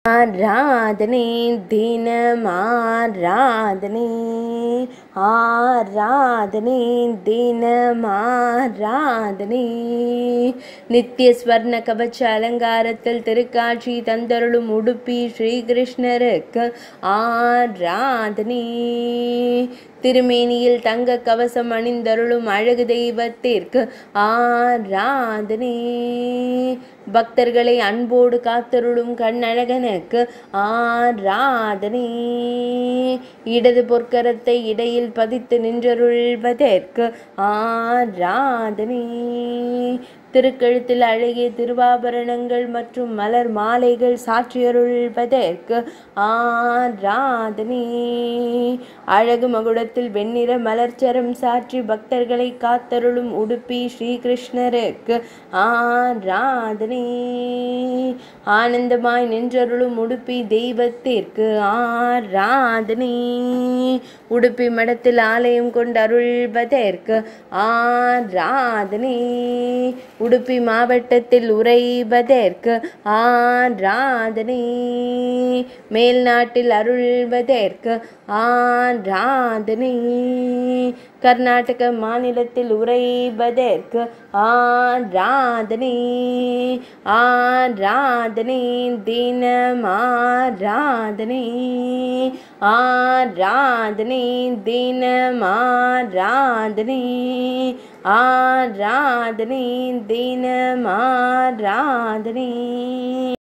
ஆராதனை தினமாராதனை ஆராதனை தினமாராதனை நித்திய ஸ்வர்ண கவச்ச அலங்காரத்தில் திருக்காட்சி தந்தருளும் உடுப்பி ஸ்ரீகிருஷ்ணருக்கு ஆராதனை திருமேனியில் தங்க கவசம் அணிந்தருளும் அழகு தெய்வத்திற்கு ஆராதனை பக்தர்களை அன்போடு காத்தருளும் கண்ணழகனுக்கு ஆராதனை இடது பொற்கரத்தை இடையில் பதித்து நின்றருள்வதற்கு ஆராதனை திருக்கழுத்தில் அழகிய திருவாபரணங்கள் மற்றும் மலர் மாலைகள் சாற்றியருள்வதற்கு ஆராதனை அழகு மகுடத்தில் வெண்ணிற மலர்ச்சரம் சாற்றி பக்தர்களை காத்தருளும் உடுப்பி ஸ்ரீகிருஷ்ணருக்கு ஆராதனை ஆனந்தமாய் நின்றருளும் உடுப்பி தெய்வத்திற்கு ஆராதனை உடுப்பி மடத்தில் ஆலயம் கொண்டு அருள்வதற்கு ஆராதனை உடுப்பி மாவட்டத்தில் உறைவதற்கு ஆராதனை மேல் நாட்டில் அருள்வதற்கு ஆராதனை கர்நாடக மாநிலத்தில் உறைவதற்கு ஆராதனை ஆராதனை தினம் ஆராதனை ஆராதனை தினம் ஆராதனை ஆராதனை தினம் ஆராதனை